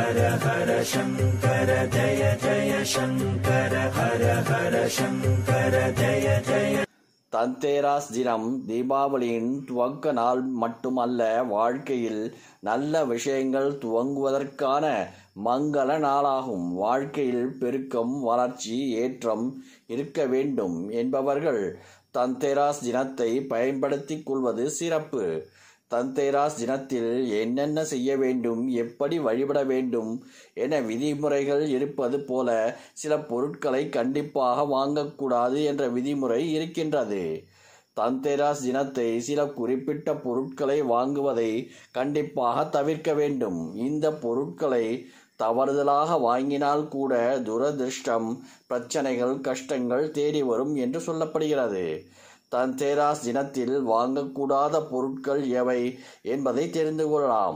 தந்தேராஸ் தினம் தீபாவளியின் துவக்க நாள் மட்டுமல்ல வாழ்க்கையில் நல்ல விஷயங்கள் துவங்குவதற்கான மங்கள நாளாகும் வாழ்க்கையில் பெருக்கம் வளர்ச்சி ஏற்றம் இருக்க வேண்டும் என்பவர்கள் தந்தேராஸ் தினத்தை பயன்படுத்திக் கொள்வது சிறப்பு தந்தேராஸ் தினத்தில் என்னென்ன செய்ய வேண்டும் எப்படி வழிபட வேண்டும் என விதிமுறைகள் இருப்பது போல சில பொருட்களை கண்டிப்பாக வாங்கக்கூடாது என்ற விதிமுறை இருக்கின்றது தந்தேராஸ் தினத்தை சில குறிப்பிட்ட பொருட்களை வாங்குவதை கண்டிப்பாக தவிர்க்க வேண்டும் இந்த பொருட்களை தவறுதலாக வாங்கினால் கூட துரதிருஷ்டம் பிரச்சனைகள் கஷ்டங்கள் தேடி வரும் என்று சொல்லப்படுகிறது தந்தேராஸ் தினத்தில் வாங்கக்கூடாத பொருட்கள் எவை என்பதை தெரிந்து கொள்ளலாம்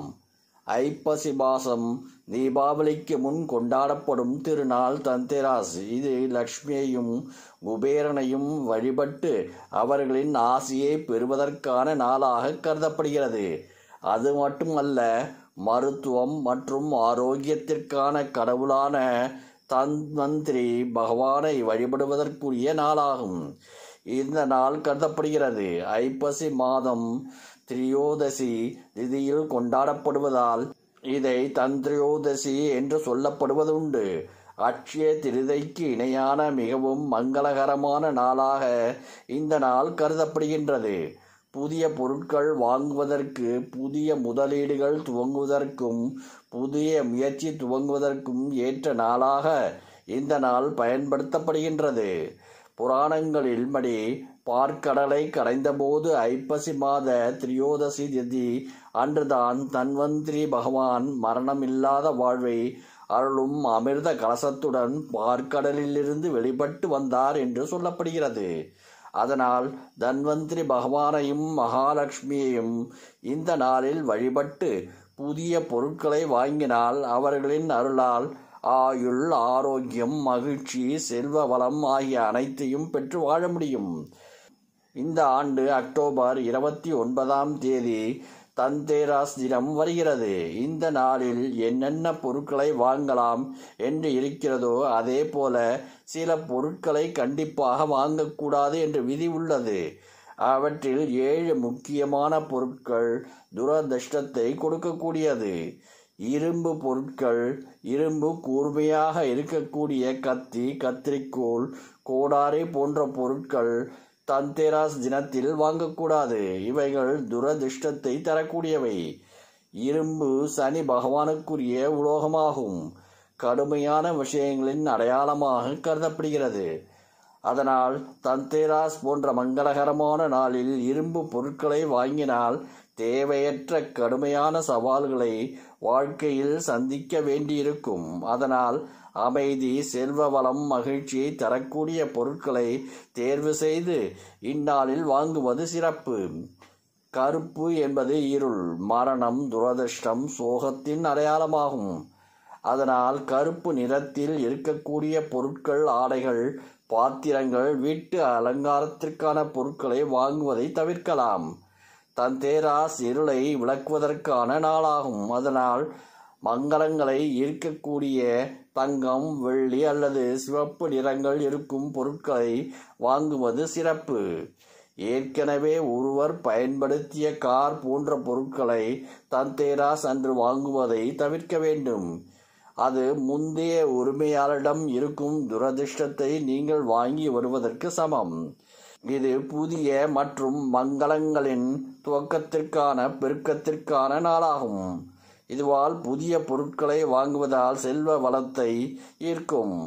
ஐப்பசி மாசம் தீபாவளிக்கு முன் கொண்டாடப்படும் திருநாள் தந்தேராஸ் இது லக்ஷ்மியையும் குபேரனையும் வழிபட்டு அவர்களின் ஆசியை பெறுவதற்கான நாளாக கருதப்படுகிறது அது மட்டுமல்ல மருத்துவம் மற்றும் ஆரோக்கியத்திற்கான கடவுளான தன்வந்திரி பகவானை வழிபடுவதற்குரிய நாளாகும் இந்த நாள் கருதப்படுகிறது ஐப்பசி மாதம் திரியோதசி திதியில் கொண்டாடப்படுவதால் இதை தந்திரியோதசி என்று சொல்லப்படுவதுண்டு அட்சய திருதைக்கு இணையான மிகவும் மங்களகரமான நாளாக இந்த நாள் கருதப்படுகின்றது புதிய பொருட்கள் வாங்குவதற்கு புதிய முதலீடுகள் துவங்குவதற்கும் புதிய முயற்சி துவங்குவதற்கும் ஏற்ற நாளாக இந்த நாள் பயன்படுத்தப்படுகின்றது புராணங்களில் படி பார்க்கடலை கரைந்தபோது ஐப்பசி மாத திரியோதசி திதி அன்றுதான் தன்வந்திரி பகவான் மரணமில்லாத வாழ்வை அருளும் அமிர்த கலசத்துடன் பார்க்கடலிலிருந்து வெளிப்பட்டு வந்தார் என்று சொல்லப்படுகிறது அதனால் தன்வந்திரி பகவானையும் மகாலட்சுமியையும் இந்த நாளில் வழிபட்டு புதிய பொருட்களை வாங்கினால் அவர்களின் அருளால் ஆயுள் ஆரோக்கியம் மகிழ்ச்சி செல்வ வளம் ஆகிய அனைத்தையும் பெற்று வாழ முடியும் இந்த ஆண்டு அக்டோபர் இருபத்தி ஒன்பதாம் தேதி தந்தேராஸ் தினம் வருகிறது இந்த நாளில் என்னென்ன பொருட்களை வாங்கலாம் என்று இருக்கிறதோ அதே போல சில பொருட்களை கண்டிப்பாக வாங்கக்கூடாது என்று விதி உள்ளது அவற்றில் ஏழு முக்கியமான பொருட்கள் துரதிருஷ்டத்தை கொடுக்கக்கூடியது இரும்பு பொருட்கள் இரும்பு கூர்மையாக இருக்கக்கூடிய கத்தி கத்திரிக்கோல் கோடாரி போன்ற பொருட்கள் தந்தேராஸ் தினத்தில் வாங்கக்கூடாது இவைகள் துரதிருஷ்டத்தை தரக்கூடியவை இரும்பு சனி பகவானுக்குரிய உலோகமாகும் கடுமையான விஷயங்களின் அடையாளமாக கருதப்படுகிறது அதனால் தந்தேராஸ் போன்ற மங்களகரமான நாளில் இரும்பு பொருட்களை வாங்கினால் தேவையற்ற கடுமையான சவால்களை வாழ்க்கையில் சந்திக்க வேண்டியிருக்கும் அதனால் அமைதி செல்வ வளம் மகிழ்ச்சியை தரக்கூடிய பொருட்களை தேர்வு செய்து இந்நாளில் வாங்குவது சிறப்பு கருப்பு என்பது இருள் மரணம் துரதிருஷ்டம் சோகத்தின் அடையாளமாகும் அதனால் கருப்பு நிறத்தில் இருக்கக்கூடிய பொருட்கள் ஆடைகள் பாத்திரங்கள் வீட்டு அலங்காரத்திற்கான பொருட்களை வாங்குவதை தவிர்க்கலாம் தந்தேராஸ் இருளை விளக்குவதற்கான நாளாகும் அதனால் மங்களங்களை ஈர்க்கக்கூடிய தங்கம் வெள்ளி அல்லது சிவப்பு நிறங்கள் இருக்கும் பொருட்களை வாங்குவது சிறப்பு ஏற்கனவே ஒருவர் பயன்படுத்திய கார் போன்ற பொருட்களை தந்தேராஸ் அன்று வாங்குவதை தவிர்க்க வேண்டும் அது முந்தைய உரிமையாளரிடம் இருக்கும் துரதிர்ஷ்டத்தை நீங்கள் வாங்கி வருவதற்கு சமம் இது புதிய மற்றும் மங்களங்களின் துவக்கத்திற்கான பெருக்கத்திற்கான நாளாகும் இதுவால் புதிய பொருட்களை வாங்குவதால் செல்வ வளத்தை ஈர்க்கும்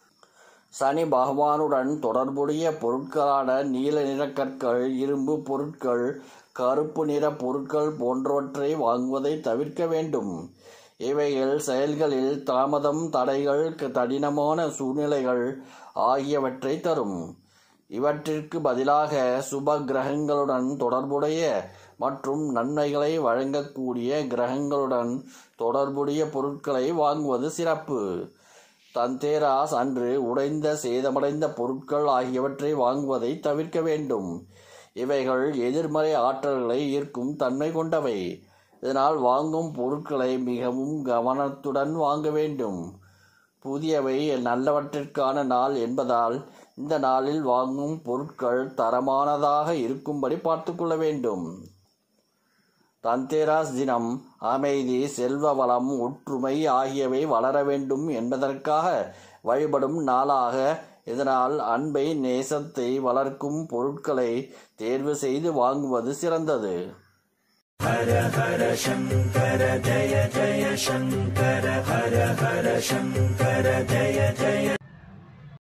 சனி பகவானுடன் தொடர்புடைய பொருட்களான நீல நிற கற்கள் இரும்பு பொருட்கள் கருப்பு நிற பொருட்கள் போன்றவற்றை வாங்குவதை தவிர்க்க வேண்டும் இவைகள் செயல்களில் தாமதம் தடைகள் கடினமான சூழ்நிலைகள் ஆகியவற்றை தரும் இவற்றிற்கு பதிலாக சுப கிரகங்களுடன் தொடர்புடைய மற்றும் நன்மைகளை வழங்கக்கூடிய கிரகங்களுடன் தொடர்புடைய பொருட்களை வாங்குவது சிறப்பு தந்தேராஸ் அன்று உடைந்த சேதமடைந்த பொருட்கள் ஆகியவற்றை வாங்குவதை தவிர்க்க வேண்டும் இவைகள் எதிர்மறை ஆற்றல்களை ஈர்க்கும் தன்மை கொண்டவை இதனால் வாங்கும் பொருட்களை மிகவும் கவனத்துடன் வாங்க வேண்டும் புதியவை நல்லவற்றிற்கான நாள் என்பதால் இந்த நாளில் வாங்கும் பொருட்கள் தரமானதாக இருக்கும்படி பார்த்துக்கொள்ள வேண்டும் தந்தேராஸ் தினம் அமைதி செல்வ வளம் ஒற்றுமை ஆகியவை வளர வேண்டும் என்பதற்காக வழிபடும் நாளாக இதனால் அன்பை நேசத்தை வளர்க்கும் பொருட்களை தேர்வு செய்து வாங்குவது சிறந்தது हर हर शङ्कर जय जय शङ्कर हर हर शङ्कर जय जय